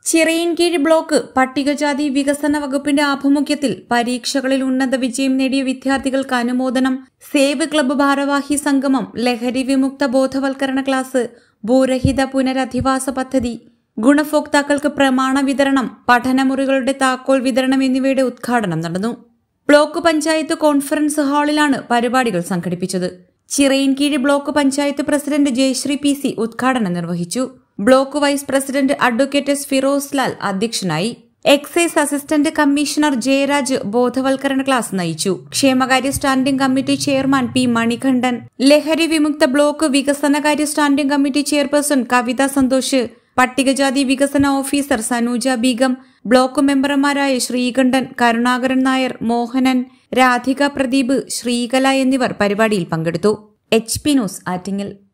Chirayinkeezhu block പട്ടികജാതി വികസന വകുപ്പിന്റെ ആഭിമുഖ്യത്തിൽ പരീക്ഷകളിൽ ഉന്നത വിജയം നേടിയ വിദ്യാർത്ഥികൾക്ക് അനുമോദനം സേവ് ക്ലബ്ബ് ഭാരവാഹി സംഗമം ലഹരി വിമുക്ത ബോധവൽക്കരണ ക്ലാസ് ഭൂരഹിത പുനരധിവാസ പദ്ധതി ഗുണഭോക്താക്കൾക്ക് പ്രമാണ വിതരണം പഠനമുറികളുടെ താക്കോൽ വിതരണം എന്നിവയുടെ ഉദ്ഘാടനം നടന്നു ബ്ലോക്ക് പഞ്ചായത്ത് കോൺഫറൻസ് ഹാളിലാണ് പരിപാടികൾ സംഘടിപ്പിച്ചത് Chirayinkeezhu block panchayat president Jayasree P C ഉദ്ഘാടനം നിർവഹിച്ചു block vice president advocate S Firoz Lal അധ്യക്ഷനായി എക്സൈസ് അസിസ്റ്റന്റ് കമ്മീഷണർ ജയരാജ് ബോധവൽക്കരണ ക്ലാസ് നയിച്ചു ക്ഷേമകാര്യ standing committee chairman P Manikandan ലഹരി വിമുക്ത ബ്ലോക്ക് വികസനകാര്യ standing committee chairperson Kavitha Santhosh പട്ടികജാതി വികസന ഓഫീസർ സനൂജ ബീഗം ബ്ലോക്ക് മെമ്പർമാരായ ശ്രീകണ്ഠൻ കരുണാകരൻ നായർ മോഹനൻ രാധിക പ്രദീപ് ശ്രീകല എന്നിവർ പരിപാടിയിൽ പങ്കെടുത്തു എച്ച് പി ന്യൂസ് ആറ്റിങ്ങൽ